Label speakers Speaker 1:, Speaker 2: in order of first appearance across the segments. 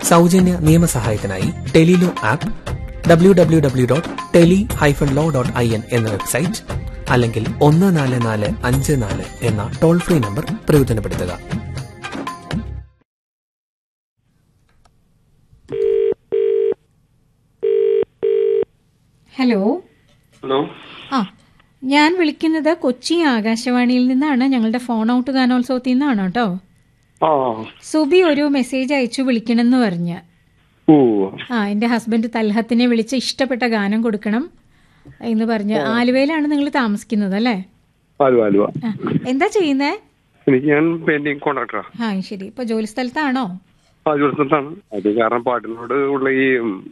Speaker 1: സൗജന്യ നിയമസഹായത്തിനായി tele law app W W W dot tele hyphen law dot I N എന്ന website അല്ലെങ്കിൽ ഒന്ന് നാല് നാല് അഞ്ച് നാല് എന്ന ടോൾ ഫ്രീ നമ്പർ പ്രയോജനപ്പെടുത്തുക
Speaker 2: ഹലോ
Speaker 3: ഹലോ
Speaker 2: ആ ഞാൻ വിളിക്കുന്നത് കൊച്ചി ആകാശവാണിയിൽ നിന്നാണ് ഞങ്ങളുടെ ഫോൺ ഔട്ട് ഗാനോത്സവത്തിൽ നിന്നാണ് കേട്ടോ
Speaker 3: ആ
Speaker 2: സുബി ഒരു മെസ്സേജ് അയച്ചു വിളിക്കണമെന്ന് പറഞ്ഞ്
Speaker 3: ഓ
Speaker 2: ആ എൻ്റെ ഹസ്ബൻഡ് തൽഹത്തിനെ വിളിച്ച് ഇഷ്ടപ്പെട്ട ഗാനം കൊടുക്കണം എന്ന് പറഞ്ഞ് ആലുവയിലാണ് നിങ്ങൾ താമസിക്കുന്നത് അല്ലേ
Speaker 3: ആലുവ ആലുവ
Speaker 2: ആ എന്താ ചെയ്യുന്നേ
Speaker 3: എനിക്ക് ഞാൻ പെയിന്റിങ് കോൺട്രാക്ടറാ
Speaker 2: ആ ശരി ഇപ്പൊ ജോലി സ്ഥലത്താണോ
Speaker 3: ആ ജോലിസ്ഥലത്താണ് അത് കാരണം പാട്ടിനോട് ഉള്ള ഈ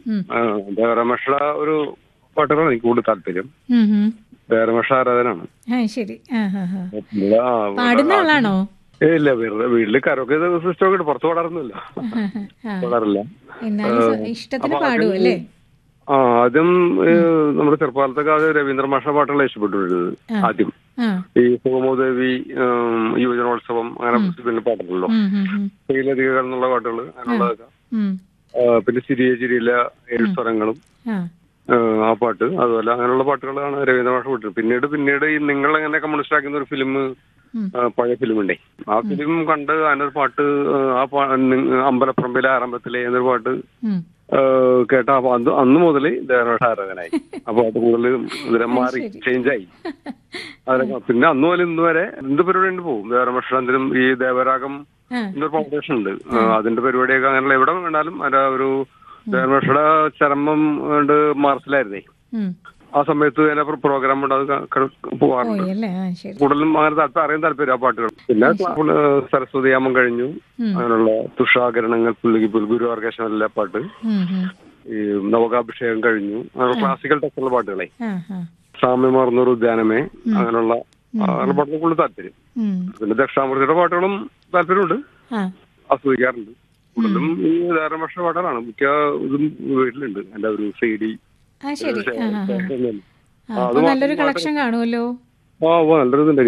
Speaker 3: ദേവരമഷ ഒരു പാട്ടുകളാണ് എനിക്ക് കൂടുതൽ താല്പര്യം
Speaker 2: ഉം, ഉം.
Speaker 3: ദേവരമഷ ആരാധനാണ്
Speaker 2: ആ ശരി ആ ഹാ ഹാ
Speaker 3: ഇവിടെ ആ,
Speaker 2: പാടുന്ന ആളാണോ
Speaker 3: ഏ, ഇല്ല വെറുതെ വീട്ടില് കരോക്കെ സിസ്റ്റം ഒക്കെ ഉണ്ട് പുറത്ത് പാടാറൊന്നുമില്ല
Speaker 2: ആ
Speaker 3: പാടാറില്ല
Speaker 2: എന്നാലും സ- ഇഷ്ടത്തിന് പാടും അല്ലേ
Speaker 3: ആ ആദ്യം ഏ, നമ്മുടെ ചെറുപ്പകാലത്തൊക്കെ അത് രവീന്ദ്ര മാഷ പാട്ടുകളെ ഇഷ്ടപ്പെട്ടിരുന്നത് ആദ്യം
Speaker 2: ആ
Speaker 3: ഈ സുഗമോദേവി ഉം, യുവജനോത്സവം അങ്ങനെ പിന്നെ പാട്ടുണ്ടല്ലോ
Speaker 2: ഉം, ഉം, ഉം.
Speaker 3: ശ്രീലതിക എന്നുള്ള പാട്ടുകൾ അങ്ങനെയുള്ളതൊക്കെ
Speaker 2: ഉം.
Speaker 3: ആ, പിന്നെ ചിരിയ ചിരിയില്ല ഏഴ് സ്വരങ്ങളും
Speaker 2: ആ
Speaker 3: ആ, ആ പാട്ട് അതുപോലെ അങ്ങനെയുള്ള പാട്ടുകളാണ് രവീന്ദ്രനാഥ് വിട്ടത് പിന്നീട് പിന്നീട് ഈ നിങ്ങൾ എങ്ങനെ കമ്മ്യൂണിസ്റ്റ് ആക്കുന്ന ഒരു ഫിലിം
Speaker 2: ഉം.
Speaker 3: പഴയ ഫിലിം ഉണ്ടേ ആ ഫിലിം കണ്ട് അതിനൊരു പാട്ട് ആ, ആ പാ- നിങ്ങ- അമ്പലപ്പറമ്പിലെ ആരംഭത്തിലെ എന്നൊരു പാട്ട്
Speaker 2: ഉം.
Speaker 3: ആ, കേട്ട അപ്പൊ അന്ന് അന്ന് മുതൽ ദേവരാഷ ആരാധനായി അപ്പൊ അത് കൂടുതൽ ഇതിനെ മാറി ചേഞ്ച് ആയി അതിനൊക്കെ പിന്നെ അന്ന് മുതൽ ഇന്ന് വരെ എന്ത് പരിപാടി ഉണ്ട് പോകും ദേവരമക്ഷാന്തരം ഈ ദേവരാഗം
Speaker 2: ആ.
Speaker 3: എന്നൊരു ഫൗണ്ടേഷൻ ഉണ്ട് ആ, അതിന്റെ പരിപാടിയൊക്കെ അങ്ങനെയുള്ള എവിടെ വേണാലും അതിന്റെ ഒരു ദേവരമക്ഷയുടെ ചരമം ഉണ്ട് മാർച്ചിലായിരുന്നേ
Speaker 2: ഉം.
Speaker 3: ആ സമയത്ത് അതിന്റെ പ്രോഗ്രാം ഉണ്ട് അത് ക- ക- പോവാറുണ്ട്
Speaker 2: പോയി അല്ലേ ആ ശരി
Speaker 3: കൂടുതലും അങ്ങനെ താല്പര്യം അറിയാൻ താല്പര്യം ആ പാട്ടുകൾ പിന്നെ ക്ലാ- സരസ്വതി യാമം കഴിഞ്ഞു അങ്ങനെയുള്ള തുഷാകരണങ്ങൾ പുല്ലുകി പുൽഗുരു ഓർക്കേഷൻ എല്ലാ പാട്ട്
Speaker 2: ഉം, ഉം.
Speaker 3: ഈ നവകാഭിഷേകം കഴിഞ്ഞു അങ്ങനെ ക്ലാസിക്കൽ ടച്ചുള്ള പാട്ടുകളെ
Speaker 2: ആ ആ
Speaker 3: സാമ്യമാർന്നൊരു ഉദ്യാനമേ അങ്ങനെയുള്ള അങ്ങനെ പാട്ടുകൾ കൂടുതൽ താല്പര്യം
Speaker 2: ഉം.
Speaker 3: പിന്നെ ദക്ഷിണാമൂർത്തിയുടെ പാട്ടുകളും താല്പര്യമുണ്ട്
Speaker 2: ആ
Speaker 3: ആസ്വദിക്കാറുണ്ട് കൂടുതലും ഈ ധാരാളക്ഷ പാട്ടുകളാണ് മിക്ക ഇതും വീട്ടിലുണ്ട് എന്റെ ഒരു സി ഡി
Speaker 2: ആ ശരി ആ ആ ആ.
Speaker 3: ആ
Speaker 2: ആ, അപ്പൊ നല്ലൊരു കളക്ഷൻ കാണുമല്ലോ
Speaker 3: ആ നല്ലൊരു ഇതുണ്ട്